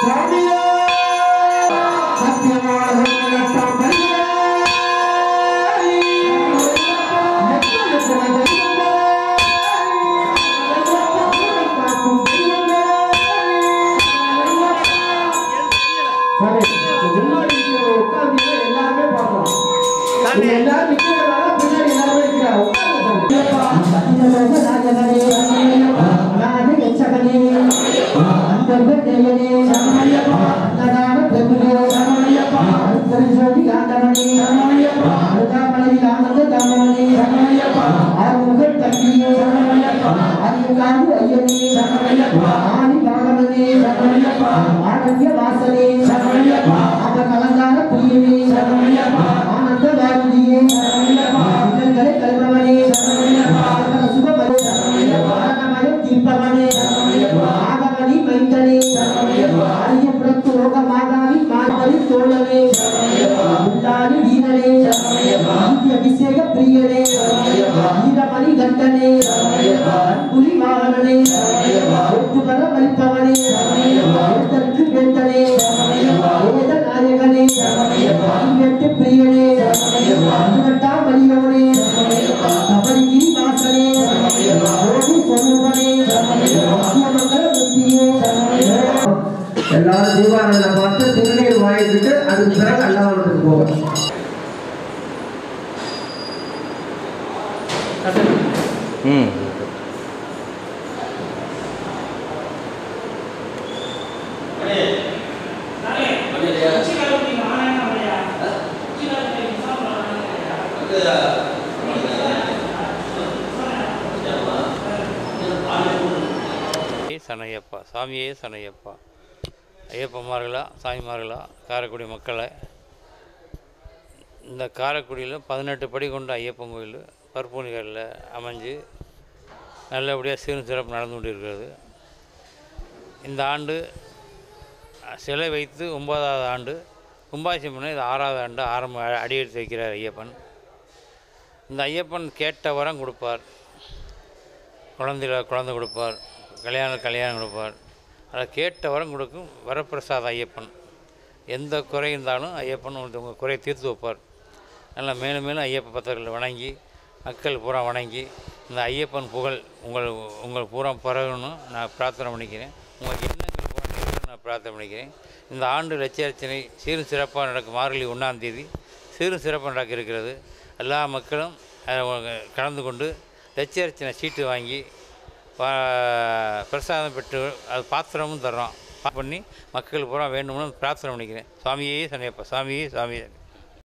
எல்லாரும் நிக்கிறதால பின்னாடி எல்லாரும் நிக்கிறாங்க ஆரோக்கிய வாசலே கலந்தான புரியவே ஆனந்த வாருதியே இல்லங்களை கல்பவனே சுபமனே ஆனமயம் தீர்ப்பவனே ஆகமணி மைந்தனே அரியபுரத்து ரோக மாதாவி மாதவி தோழனே உள்ளாடி வீரனே நீதி அபிஷேக பிரியனே வீரமணி கண்டனே புலி வாகனனே ஒட்டுபர மலிப்பவனே வேந்தற்கு வேந்தனே வேத நாயகனே பதினெட்டு பிரியனே பதினெட்டாம் வலியோனே சபரிகிரி வாசனே கோடி சொல்லுவனே மங்கள புத்தியே எல்லாரும் தீபாவளி பார்த்து திருநீர் வாங்கிட்டு அதுக்கு பிறகு அல்லாவனத்துக்கு போகும் ம் ஏ சனையப்பா சாமியே சனையப்பா ஐயப்பமார்களா சாமிமார்களா காரைக்குடி மக்களை இந்த காரைக்குடியில் பதினெட்டு படி கொண்ட ஐயப்பன் கோயில் பற்பூனிகளில் அமைஞ்சு நல்லபடியாக சீரும் சிறப்பு நடந்து கொண்டிருக்கிறது இந்த ஆண்டு அஹ், சிலை வைத்து ஒன்பதாவது ஆண்டு கும்பாசியம்மன் இது ஆறாவது ஆண்டு ஆரம்ப அடியெடுத்து வைக்கிறார் ஐயப்பன் இந்த ஐயப்பன் கேட்ட வரம் கொடுப்பார் குழந்தையில குழந்தை கொடுப்பார் கல்யாணம் கல்யாணம் கொடுப்பார் அதை கேட்ட வரம் கொடுக்கும் வரப்பிரசாத ஐயப்பன் எந்த குறை இருந்தாலும் ஐயப்பன் வந்து உங்கள் குறையை தீர்த்து வைப்பார் நல்லா மேலும் மேலும் ஐயப்ப பக்தர்களை வணங்கி மக்கள் பூரா வணங்கி இந்த ஐயப்பன் புகழ் உங்கள் உங்கள் பூரா பரவணும்னு நான் பிரார்த்தனை பண்ணிக்கிறேன் உங்கள் எண்ணங்கள் பூரா நிறைவேறணும்னு நான் பிரார்த்தனை பண்ணிக்கிறேன் இந்த ஆண்டு லட்சியார்ச்சனை சீரும் சிறப்பாக நடக்கும் மார்கழி ஒன்றாம் தேதி சீரும் சிறப்பாக நடக்க இருக்கிறது எல்லா மக்களும் அதில் கலந்து கொண்டு லட்சியார்ச்சனை சீட்டு வாங்கி பா- பிரசாதம் பெற்று அது பாத்திரமும் தர்றோம் பண்ணி மக்கள் பூரா வேண்டும்னு பிரார்த்தனை பண்ணிக்கிறேன் சுவாமியே சனியப்பா சாமியே சாமியே